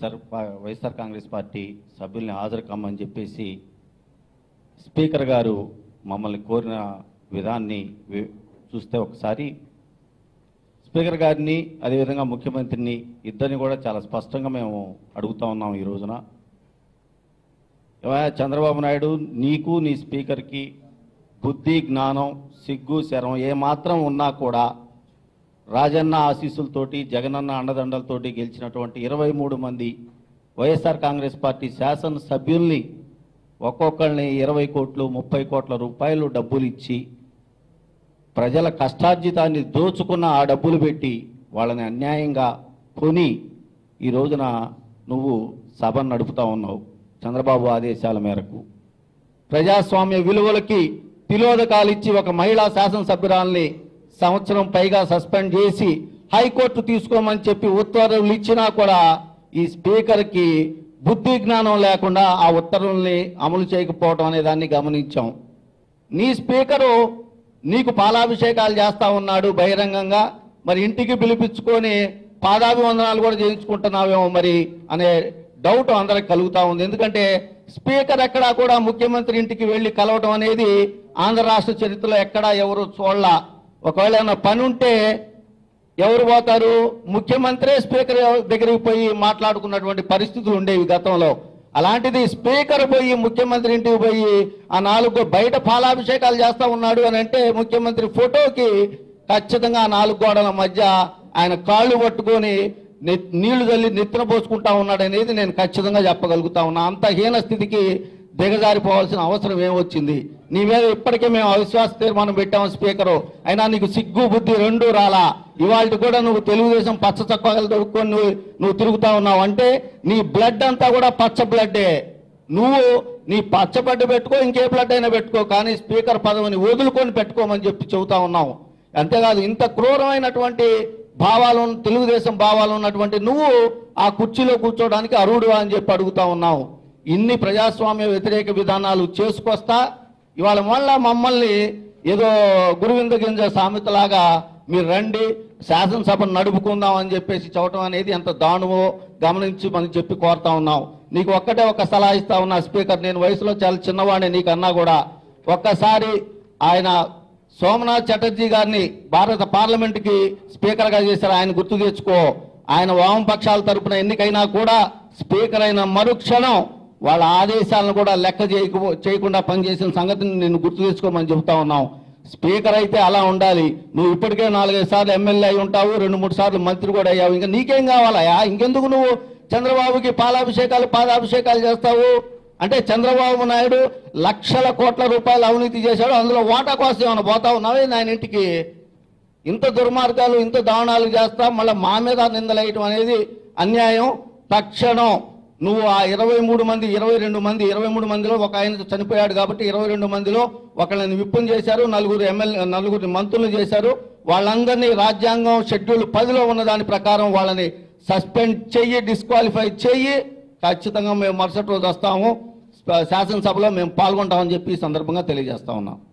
వైఎస్ఆర్ పా- వైఎస్ఆర్ కాంగ్రెస్ పార్టీ సభ్యుల్ని హాజరు కమ్మని చెప్పేసి స్పీకర్ గారు మమ్మల్ని కోరిన విధాన్ని వి- చూస్తే ఒకసారి స్పీకర్ గారిని అదేవిధంగా ముఖ్యమంత్రిని ఇద్దరిని కూడా చాలా స్పష్టంగా మేము అడుగుతా ఉన్నాం ఈ రోజున ఏమయ్యా చంద్రబాబు నాయుడు నీకు నీ స్పీకర్కి బుద్ధి జ్ఞానం సిగ్గు శరం ఏమాత్రం ఉన్నా కూడా రాజన్న ఆశీస్సులతోటి జగనన్న అండదండలతోటి గెలిచినటువంటి ఇరవై మూడు మంది వైఎస్ఆర్ కాంగ్రెస్ పార్టీ శాసనసభ్యుల్ని ఒక్కొక్కరిని ఇరవై కోట్లు ముప్పై కోట్ల రూపాయలు డబ్బులు ఇచ్చి ప్రజల కష్టార్జితాన్ని దోచుకున్న ఆ డబ్బులు పెట్టి వాళ్ళని అన్యాయంగా కొని ఈ రోజున నువ్వు సభను నడుపుతా ఉన్నావు చంద్రబాబు ఆదేశాల మేరకు ప్రజాస్వామ్య విలువలకి తిలోదకాలు ఇచ్చి ఒక మహిళా శాసనసభ్యురాల్ని సంవత్సరం పైగా సస్పెండ్ చేసి హైకోర్టు తీసుకోమని చెప్పి ఉత్తర్వులు ఇచ్చినా కూడా ఈ స్పీకర్కి బుద్ధి జ్ఞానం లేకుండా ఆ ఉత్తర్వుల్ని అమలు చేయకపోవడం అనే దాన్ని గమనించాం నీ స్పీకరు నీకు పాలాభిషేకాలు చేస్తా ఉన్నాడు బహిరంగంగా మరి ఇంటికి పిలిపించుకొని పాదాభివందనాలు కూడా చేయించుకుంటున్నావేమో మరి అనే డౌట్ అందరికి కలుగుతా ఉంది ఎందుకంటే స్పీకర్ ఎక్కడా కూడా ముఖ్యమంత్రి ఇంటికి వెళ్ళి కలవడం అనేది ఆంధ్ర రాష్ట్ర చరిత్రలో ఎక్కడా ఎవరు చూడలా ఒకవేళ ఏమైనా పని ఉంటే ఎవరు పోతారు ముఖ్యమంత్రి స్పీకర్ దగ్గరికి పోయి మాట్లాడుకున్నటువంటి పరిస్థితులు ఉండేవి గతంలో అలాంటిది స్పీకర్ పోయి ముఖ్యమంత్రి ఇంటికి పోయి ఆ నాలుగు బయట పాలాభిషేకాలు చేస్తా ఉన్నాడు అని అంటే ముఖ్యమంత్రి ఫోటోకి ఖచ్చితంగా ఆ నాలుగు గోడల మధ్య ఆయన కాళ్ళు పట్టుకొని నె- నీళ్లు చల్లి నెత్తిన పోసుకుంటా ఉన్నాడు అనేది నేను ఖచ్చితంగా చెప్పగలుగుతా ఉన్నా అంత హీన స్థితికి దిగజారిపోవాల్సిన అవసరం ఏమొచ్చింది నీ మీద ఇప్పటికే మేము అవిశ్వాస తీర్మానం పెట్టాము స్పీకరు అయినా నీకు సిగ్గు బుద్ధి రెండు రాలా ఇవాళ కూడా నువ్వు తెలుగుదేశం పచ్చ చక్కాలు దొరుకుకొని నువ్వు నువ్వు తిరుగుతా ఉన్నావు అంటే నీ బ్లడ్ అంతా కూడా పచ్చ బ్లడ్డే నువ్వు నీ పచ్చ బ్లడ్ పెట్టుకో ఇంకే బ్లడ్ అయినా పెట్టుకో కానీ స్పీకర్ పదవిని వదులుకొని పెట్టుకోమని చెప్పి చెబుతా ఉన్నావు అంతేకాదు ఇంత క్రూరమైనటువంటి భావాలు ఉన్న- తెలుగుదేశం భావాలు ఉన్నటువంటి నువ్వు ఆ కుర్చీలో కూర్చోవడానికి అర్హుడు అని చెప్పి అడుగుతా ఉన్నావు ఇన్ని ప్రజాస్వామ్య వ్యతిరేక విధానాలు చేసుకొస్తా ఇవాళ మళ్ళా మమ్మల్ని ఏదో గురువింద గింజ సామెతలాగా మీరు రండి శాసనసభను నడుపుకుందాం అని చెప్పేసి చెప్పడం అనేది ఎంత దానువో గమనించి మనం చెప్పి కోరుతా ఉన్నాం నీకు ఒక్కటే ఒక సలహా ఇస్తా ఉన్నా స్పీకర్ నేను వయసులో చాలా చిన్నవాడిని నీకు అన్నా కూడా ఒక్కసారి ఆయన సోమనాథ్ చటర్జీ గారిని భారత పార్లమెంట్కి స్పీకర్గా చేశారు ఆయన గుర్తు తెచ్చుకో ఆయన వామపక్షాల తరపున ఎన్నికైనా కూడా స్పీకర్ అయిన మరుక్షణం వాళ్ళ ఆదేశాలను కూడా లెక్క చేయకు చేయకుండా పనిచేసిన సంగతిని నేను గుర్తు తెచ్చుకోమని చెబుతా ఉన్నాం స్పీకర్ అయితే అలా ఉండాలి నువ్వు ఇప్పటికే నాలుగైదు సార్లు ఎమ్మెల్యే అయి ఉంటావు రెండు మూడు సార్లు మంత్రి కూడా అయ్యావు ఇంకా నీకేం కావాలయా ఇంకెందుకు నువ్వు చంద్రబాబుకి పాలాభిషేకాలు పాదాభిషేకాలు చేస్తావు అంటే చంద్రబాబు నాయుడు లక్షల కోట్ల రూపాయలు అవినీతి చేశాడు అందులో వాటా కోసం ఏమైనా పోతా ఉన్నావే ఆయన ఇంటికి ఇంత దుర్మార్గాలు ఇంత దారుణాలు చేస్తా మళ్ళీ మా మీద నిందలేయటం అనేది అన్యాయం తక్షణం నువ్వు ఆ ఇరవై మూడు మంది ఇరవై రెండు మంది ఇరవై మూడు మందిలో ఒక ఆయన చనిపోయాడు కాబట్టి ఇరవై రెండు మందిలో ఒకళ్ళని విప్పుని చేశారు నలుగురు ఎమ్మెల్యే నలుగురు మంత్రులు చేశారు వాళ్ళందరినీ రాజ్యాంగం షెడ్యూల్ పదిలో ఉన్న దాని ప్రకారం వాళ్ళని సస్పెండ్ చెయ్యి డిస్క్వాలిఫై చెయ్యి ఖచ్చితంగా మేము మరుసటి రోజు వస్తాము శాసనసభలో మేము పాల్గొంటామని చెప్పి ఈ సందర్భంగా తెలియజేస్తా ఉన్నాం